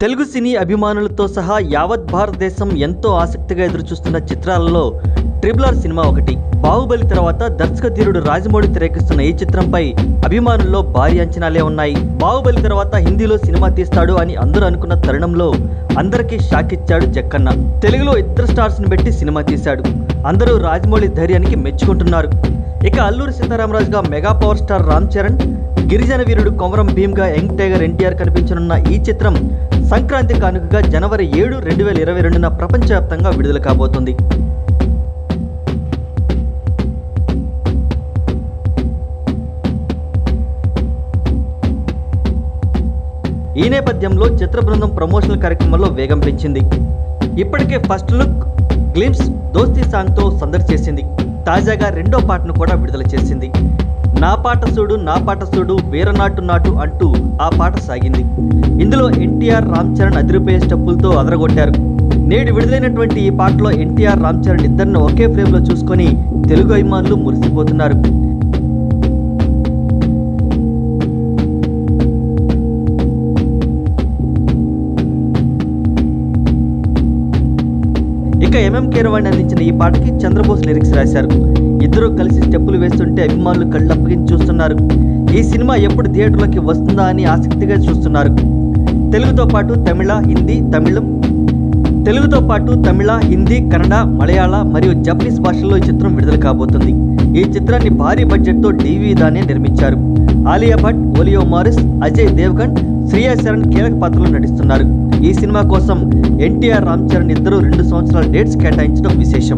తెలుగు సినీ అభిమానులతో సహా యావత్ భారతదేశం ఎంతో ఆసక్తిగా ఎదురుచూస్తున్న చిత్రాలలో ట్రిపుల్ ఆర్ సినిమా ఒకటి బాహుబలి తర్వాత దర్శకధీరుడు రాజమౌళి తెరకెక్కుతున్న ఈ చిత్రంపై అభిమానుల్లో భారీ అంచనాలే ఉన్నాయి బాహుబలి తర్వాత హిందీలో సినిమా తీస్తాడు అని అందరూ అనుకున్న తరుణంలో అందరికీ షాక్ ఇచ్చాడు జక్కన్న తెలుగులో ఇద్దరు స్టార్స్ ని పెట్టి సినిమా తీశాడు అందరూ రాజమౌళి ధైర్యానికి మెచ్చుకుంటున్నారు ఇక అల్లూరి సీతారామరాజుగా mega power star Ram Charan గిరిజన వీరుడు కొమరం భీమ్గా యంగ్ టైగర్ ఎన్టీఆర్ కనిపించనున్న ఈ చిత్రం సంక్రాంతి కానుకగా జనవరి ఏడు రెండు వేల ఇరవై రెండున ప్రపంచవ్యాప్తంగా విడుదల కాబోతుంది ఈ నేపథ్యంలో చిత్ర బృందం ప్రమోషనల్ కార్యక్రమంలో వేగం పెంచింది ఇప్పటికే ఫస్ట్ లుక్ గ్లిమ్స్ దోస్తీ సాంగ్తో సందడి చేసింది తాజాగా రెండో పాటను కూడా విడుదల చేసింది నా పాట చూడు నా పాట చూడు వీరనాటు నాటు అంటూ ఆ పాట సాగింది ఇందులో ఎన్టీఆర్ రామ్ చరణ్ అదిరిపోయే స్టెప్పులతో అదరగొట్టారు నేడు విడుదలైనటువంటి ఈ పాటలో ఎన్టీఆర్ రామ్ చరణ్ ఇద్దరిని ఒకే ఫ్రేమ్లో చూసుకొని తెలుగు అభిమానులు మురిసిపోతున్నారు ఇక ఎంఎం కీరవాణి అందించిన ఈ పాటకి చంద్రబోస్ లిరిక్స్ రాశారు ఇద్దరూ కలిసి స్టెప్పులు వేస్తుంటే అభిమానులు కళ్ళు అప్పగించి చూస్తున్నారు ఈ సినిమా ఎప్పుడు థియేటర్లోకి వస్తుందా అని ఆసక్తిగా చూస్తున్నారు తెలుగుతో పాటు తమిళ హిందీ తమిళం తెలుగుతో పాటు తమిళ హిందీ కన్నడ మలయాళ మరియు జపనీస్ భాషల్లో ఈ చిత్రం విడుదల కాబోతుంది ఈ చిత్రాన్ని భారీ బడ్జెట్తో డీవీ దానే నిర్మించారు ఆలియా భట్ ఓలియో మారిస్ అజయ్ దేవ్గన్ శ్రియా శరణ్ కీలక పాత్రలో నటిస్తున్నారు ఈ సినిమా కోసం ఎన్టీఆర్ రామ్ చరణ్ ఇద్దరు రెండు సంవత్సరాల డేట్స్ కేటాయించడం విశేషం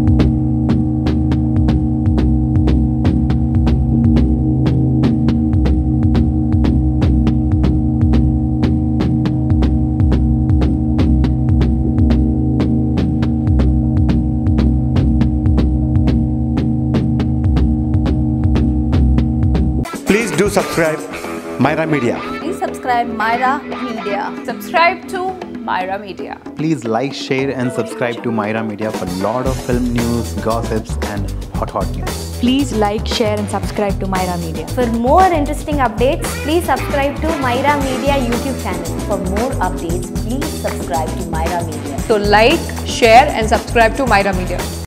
Please do subscribe Myra Media. Please subscribe Myra Media. Subscribe to Myra Media. Please like, share, and subscribe to Myra Media for lot of film news, gossips, and hot hot news. Please like, share, and subscribe to Myra Media. For more interesting updates, please subscribe to Myra Media YouTube channel. For more updates, please subscribe to Myra Media. So like, share and subscribe to Myra Media.